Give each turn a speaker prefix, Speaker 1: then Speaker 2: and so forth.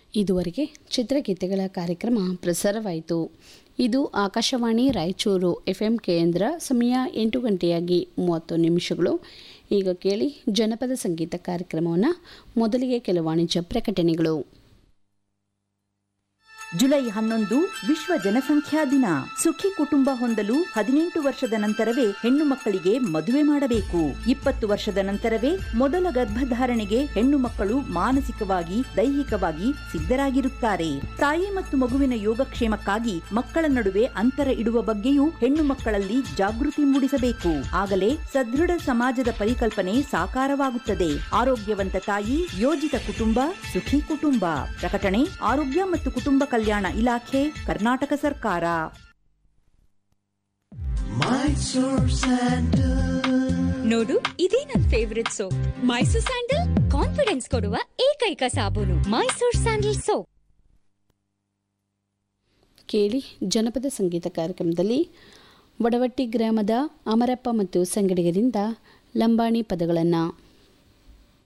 Speaker 1: ಇದುವರೆಗೆ ಚಿತ್ರಗೀತೆಗಳ ಕಾರ್ಯಕ್ರಮ ಪ್ರಸಾರವಾಯಿತು ಇದು ಆಕಾಶವಾಣಿ ರಾಯಚೂರು ಎಫ್ಎಂ ಕೇಂದ್ರ ಸಮಯ ಎಂಟು ಗಂಟೆಯಾಗಿ ಮೂವತ್ತು ನಿಮಿಷಗಳು ಈಗ ಕೇಳಿ ಜನಪದ ಸಂಗೀತ ಕಾರ್ಯಕ್ರಮವನ್ನು ಮೊದಲಿಗೆ ಕೆಲವು ವಾಣಿಜ್ಯ ಪ್ರಕಟಣೆಗಳು
Speaker 2: ಜುಲೈ ಹನ್ನೊಂದು ವಿಶ್ವ ಜನಸಂಖ್ಯಾ ದಿನ ಸುಖಿ ಕುಟುಂಬ ಹೊಂದಲು ಹದಿನೆಂಟು ವರ್ಷದ ನಂತರವೇ ಹೆಣ್ಣು ಮಕ್ಕಳಿಗೆ ಮದುವೆ ಮಾಡಬೇಕು ಇಪ್ಪತ್ತು ವರ್ಷದ ನಂತರವೇ ಮೊದಲ ಗರ್ಭಧಾರಣೆಗೆ ಹೆಣ್ಣು ಮಕ್ಕಳು ಮಾನಸಿಕವಾಗಿ ದೈಹಿಕವಾಗಿ ಸಿದ್ಧರಾಗಿರುತ್ತಾರೆ ತಾಯಿ ಮತ್ತು ಮಗುವಿನ ಯೋಗಕ್ಷೇಮಕ್ಕಾಗಿ ಮಕ್ಕಳ ನಡುವೆ ಅಂತರ ಇಡುವ ಬಗ್ಗೆಯೂ ಹೆಣ್ಣು ಮಕ್ಕಳಲ್ಲಿ ಜಾಗೃತಿ ಮೂಡಿಸಬೇಕು ಆಗಲೇ ಸದೃಢ ಸಮಾಜದ ಪರಿಕಲ್ಪನೆ ಸಾಕಾರವಾಗುತ್ತದೆ ಆರೋಗ್ಯವಂತ ತಾಯಿ ಯೋಜಿತ ಕುಟುಂಬ ಸುಖಿ ಕುಟುಂಬ ಪ್ರಕಟಣೆ ಆರೋಗ್ಯ ಮತ್ತು ಕುಟುಂಬ ಕಲ್ಯಾಣ ಇಲಾಖೆ ಕರ್ನಾಟಕ ಸರ್ಕಾರ
Speaker 3: ನೋಡು ಇದೇ ನನ್ favourite soap Mysore sandal confidence ಕೊಡುವ ಏಕೈಕ ಸಾಬೂನು ಮೈಸೂರ್ ಸ್ಯಾಂಡಲ್ ಸೋಪ್
Speaker 1: ಕೇಳಿ ಜನಪದ ಸಂಗೀತ ಕಾರ್ಯಕ್ರಮದಲ್ಲಿ ವಡವಟ್ಟಿ ಗ್ರಾಮದ ಅಮರಪ್ಪ ಮತ್ತು ಸಂಗಡಿಗರಿಂದ ಲಂಬಾಣಿ ಪದಗಳನ್ನು